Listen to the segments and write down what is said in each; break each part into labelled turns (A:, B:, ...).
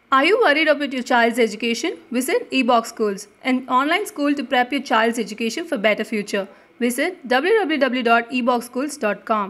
A: Are you worried about your child's education? Visit eBox Schools, an online school to prep your child's education for better future. Visit www.eboxschools.com.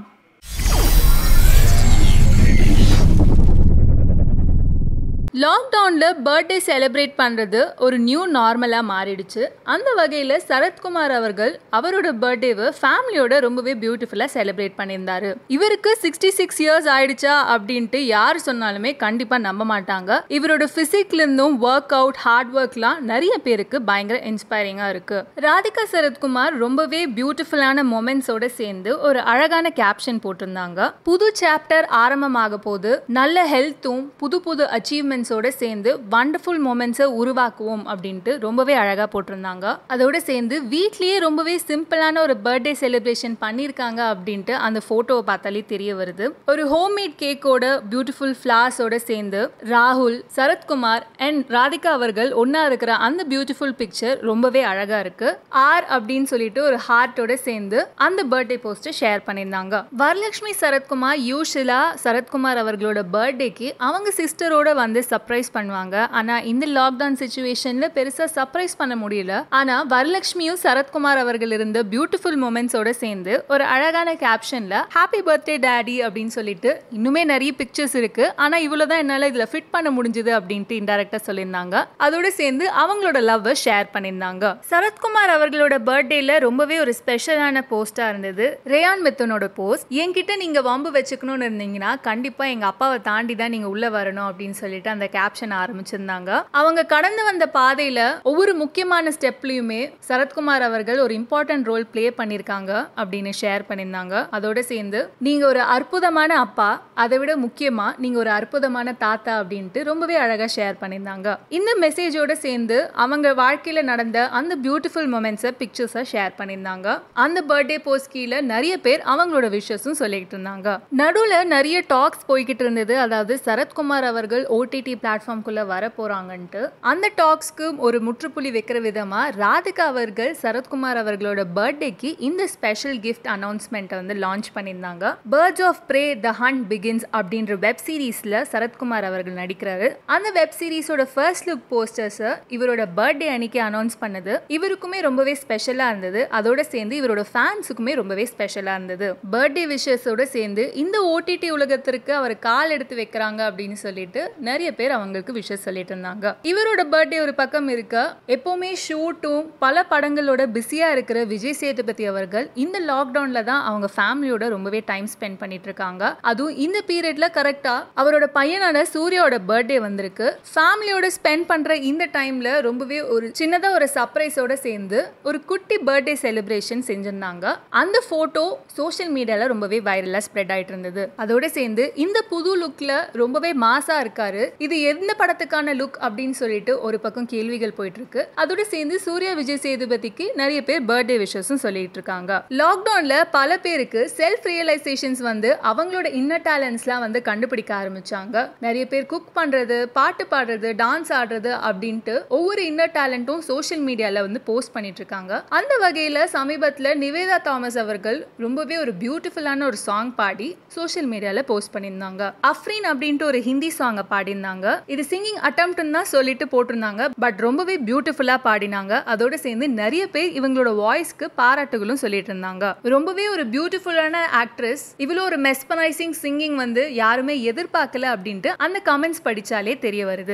A: லாக்டவுனில் birthday celebrate பண்ணுறது ஒரு new நார்மலாக மாறிடுச்சு அந்த வகையில் சரத்குமார் அவர்கள் அவரோட பர்த்டேவை ஃபேமிலியோட ரொம்பவே பியூட்டிஃபுல்லாக செலிப்ரேட் பண்ணியிருந்தாரு இவருக்கு சிக்ஸ்டி சிக்ஸ் இயர்ஸ் ஆயிடுச்சா அப்படின்ட்டு யார் சொன்னாலுமே கண்டிப்பாக நம்ப மாட்டாங்க இவரோட ஃபிசிக்லேருந்தும் ஒர்க் அவுட் ஹார்ட் ஒர்க்லாம் நிறைய பேருக்கு பயங்கர இன்ஸ்பைரிங்காக இருக்கு ராதிகா சரத்குமார் ரொம்பவே பியூட்டிஃபுல்லான மொமெண்ட்ஸோட சேர்ந்து ஒரு அழகான கேப்ஷன் போட்டிருந்தாங்க புது சாப்டர் ஆரம்பமாக போது நல்ல ஹெல்த்தும் புது புது அச்சீவ்மெண்ட்ஸோட சேர்ந்து வண்டர்ஃபுல் மூமெண்ட்ஸை உருவாக்குவோம் அப்படின்ட்டு ரொம்பவே அழகாக போட்டிருந்தாங்க அதோட சேர்ந்து வீட்லேயே ரொம்பவே சிம்பிளான ஒரு பர்த்டே செலிப்ரேஷன் பண்ணியிருக்காங்க அப்படின்ட்டு அந்த ஃபோட்டோவை பார்த்தாலே தெரிய வருது ஒரு ஹோம்மேட் கேக்கோட பியூட்டிஃபுல் ஃப்ளார்ஸோட சேர்ந்து ராகுல் சரத்குமார் அண்ட் ராதிகா அவர்கள் ஒன்றா இருக்கிற அந்த பியூட்டிஃபுல் பிக்சர் ரொம்பவே அழகாக இருக்கு ஆர் அப்படின்னு சொல்லிட்டு ஒரு ஹார்ட்டோட சேர்ந்து அந்த பர்த்டே போஸ்ட்டை ஷேர் பண்ணியிருந்தாங்க வரலட்சுமி சரத்குமார் யூஷுவலா சரத்குமார் அவர்களோட பர்த்டேக்கு அவங்க சிஸ்டரோட வந்து சர்ப்ரைஸ் பண்ணுவாங்க ஆனால் இந்த லாக்டவுன் சுச்சுவேஷனில் பெருசாக சர்ப்ரைஸ் பண்ண முடியல ஆனால் வரலட்சுமியும் சரத்குமார் அவர்கள் இருந்த பியூட்டிஃபுல் மூமெண்ட்ஸோட சேர்ந்து ஒரு அழகான கேப்ஷனில் ஹாப்பி பர்த்டே டேடி அப்படின்னு சொல்லிட்டு இன்னுமே நிறைய பிக்சர்ஸ் இருக்கு ஆனால் இவ்வளோ தான் என்னால் இதில் ஃபிட் பண்ண முடிஞ்சுது அப்படின்ட்டு இன்டெரக்டாக சொல்லியிருந்தாங்க அதோட சேர்ந்து அவங்களோட லவ்வை ஷேர் பண்ணியிருந்தாங்க சரத்குமார் அவர்களோட பர்த்டேல ரொம்பவே ஒரு ஸ்பெஷலான போஸ்டா இருந்தது ரேயான் மித்தனோட போஸ்ட் என்கிட்ட நீங்க வம்பு வச்சுக்கணும்னு இருந்தீங்கன்னா கண்டிப்பா எங்க அப்பாவை தாண்டி தான் நீங்க உள்ள வரணும் அப்படின்னு சொல்லிட்டு அந்த கேப்ஷன் ஆரம்பிச்சிருந்தாங்க அவங்க கடந்து வந்த பாதையில ஒவ்வொரு முக்கியமான ஸ்டெப்லயுமே சரத்குமார் அவர்கள் ஒரு இம்பார்ட்டன்ட் ரோல் ப்ளே பண்ணிருக்காங்க அப்படின்னு ஷேர் பண்ணியிருந்தாங்க அதோட சேர்ந்து நீங்க ஒரு அற்புதமான அப்பா அதை விட முக்கியமா நீங்க ஒரு அற்புதமான தாத்தா அப்படின்ட்டு ரொம்பவே அழகா ஷேர் பண்ணியிருந்தாங்க இந்த மெசேஜோட சேர்ந்து அவங்க வாழ்க்கையில நடந்த அந்த பியூட்டிஃபுல் மொமெண்ட்ஸை பிக்சர்ஸை ஷேர் பண்ணியிருந்தாங்க அந்த பர்த்டே போஸ்ட் கீழே நிறைய பேர் அவங்களோட விஷஸும் சொல்லிக்கிட்டு இருந்தாங்க நடுவில் நிறைய டாக்ஸ் போய்கிட்டு இருந்தது அதாவது சரத்குமார் அவர்கள் ஓடிடி பிளாட்ஃபார்ம்குள்ளே வர போகிறாங்கன்ட்டு அந்த டாக்ஸ்க்கு ஒரு முற்றுப்புள்ளி வைக்கிற விதமாக ராதிகா அவர்கள் சரத்குமார் அவர்களோட பர்த்டேக்கு இந்த ஸ்பெஷல் கிஃப்ட் அனௌன்ஸ்மெண்ட்டை வந்து லான்ச் பண்ணியிருந்தாங்க birds of prey the hunt begins அப்படின்ற வெப் சீரீஸில் சரத்குமார் அவர்கள் நடிக்கிறாரு அந்த வெப் சீரிஸோட ஃபர்ஸ்ட் லுக் போஸ்டர்ஸை இவரோட பர்த்டே அன்னைக்கு அனௌன்ஸ் பண்ணது இவருக்குமே ரொம்பவே ஸ்பெஷலாக இருந்தது அதோட சேர்ந்து இவரோட ஃபேன்ஸுக்குமே ரொம்பவே ஸ்பெஷலாக இருந்தது பர்த்டே விஷஸோட சேர்ந்து இந்த ஓடிடி உலகத்திற்கு அவர் கால் எடுத்து வைக்கிறாங்க அப்படின்னு சொல்லிட்டு நிறைய பேர் அவங்களுக்கு விஷஸ் சொல்லிட்டு இருந்தாங்க இவரோட பர்த்டே ஒரு பக்கம் இருக்க எப்பவுமே ஷூட்டும் பல படங்களோட பிஸியாக இருக்கிற விஜய் சேதுபதி அவர்கள் இந்த லாக்டவுனில் தான் அவங்க ஃபேமிலியோட ரொம்பவே டைம் ஸ்பெண்ட் பண்ணிட்டு இருக்காங்க அதுவும் இந்த பீரியட்ல கரெக்டாக அவரோட பையனோட சூர்யாவோட பர்த்டே வந்திருக்கு ஃபேமிலியோட ஸ்பெண்ட் பண்ணுற இந்த டைமில் ரொம்பவே ஒரு சின்னதாக ஒரு சர்ப்ரைஸோட சேர்ந்து ஒரு குட்டி பர்த்டே செலிப்ரேஷன் செஞ்சிருந்தாங்க அந்த ஃபோட்டோ சோஷியல் மீடியாவில் ரொம்பவே வைரலாக ஸ்ப்ரெட் ஆகிட்டு இருந்தது அதோட சேர்ந்து இந்த புது லுக்கில் ரொம்பவே மாசாக இருக்காரு இது எந்த படத்துக்கான லுக் அப்படின்னு சொல்லிட்டு ஒரு பக்கம் கேள்விகள் போயிட்டு இருக்கு அதோட சேர்ந்து சூர்யா விஜய் சேதுபதிக்கு நிறைய பேர் பர்த்டே விஷஸும் சொல்லிட்டு இருக்காங்க லாக்டவுனில் பல பேருக்கு செல்ஃப் ரியலைசேஷன்ஸ் வந்து அவங்களோட இன்னர் டேலண்ட்ஸ்லாம் வந்து கண்டுபிடிக்க ஆரம்பிச்சாங்க நிறைய பேர் குக் பண்ணுறது பாட்டு பாடுறது டான்ஸ் ஆடுறது அப்படின்ட்டு ஒவ்வொரு இன்னர் டேலண்ட்டும் சோஷியல் மீடியாவில் வந்து போஸ்ட் பண்ணிட்டு இருக்காங்க அந்த வகையில் சமீபத்தில் நிவேதா தாமஸ் அவர்கள் ரொம்பவே ஒரு பியூட்டிஃபுல்லான ஒரு சாங் பாடி சோஷியல் மீடியாவில் போஸ்ட் பண்ணியிருந்தாங்க அஃப்ரீன் அப்படின்ட்டு ஒரு ஹிந்தி சாங்கை பாடியிருந்தாங்க இது சிங்கிங் அட்டம்ப்ட்னு தான் சொல்லிட்டு போட்டிருந்தாங்க பட் ரொம்பவே பியூட்டிஃபுல்லாக பாடினாங்க அதோட சேர்ந்து நிறைய பேர் இவங்களோட வாய்ஸ்க்கு பாராட்டுகளும் சொல்லிட்டு இருந்தாங்க ரொம்பவே ஒரு பியூட்டிஃபுல்லான ஆக்ட்ரஸ் இவ்வளோ ஒரு மெஸ்பனைசிங் சிங்கிங் வந்து யாருமே எதிர்பார்க்கல அப்படின்ட்டு அந்த கமெண்ட்ஸ் படிச்சாலே தெரிய வருது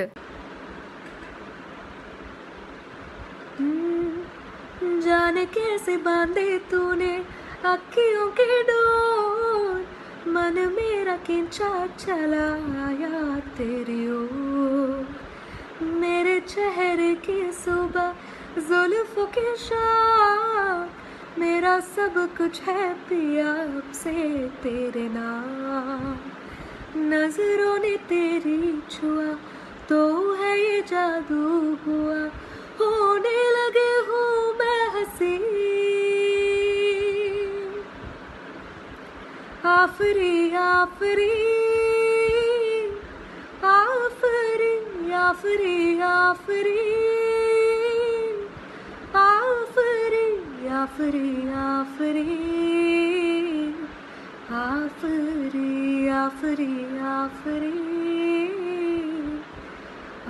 B: जाने कैसे बांधे तूने अखियों के डोर मन मेरा खिंचा चला आया तेरी ओर मेरे चेहरे की सुबह जुल्फ के शाम मेरा सब कुछ है पिया अब से तेरे नाम नजरों ने तेरी छुआ तो है ये जादू हुआ होने लगे हूँ मैं हंसी आफरी आफरी आफरी आफरी आफरी आफरी आफरी आफरी आफरी आफरी आफरी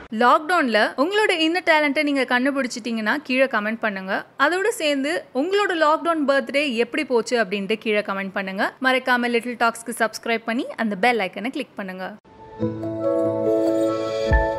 A: லாக்டவுனில் உங்களோட இந்த டேலண்ட்டை நீங்கள் கண்டுபிடிச்சிட்டிங்கன்னா கீழே கமெண்ட் பண்ணுங்க அதோட சேர்ந்து உங்களோட லாக்டவுன் பர்த்டே எப்படி போச்சு அப்படின்ட்டு கீழே கமெண்ட் பண்ணுங்க மறக்காம லிட்டில் டாக்ஸ்க்கு சப்ஸ்கிரைப் பண்ணி அந்த பெல் ஐக்கனை கிளிக் பண்ணுங்க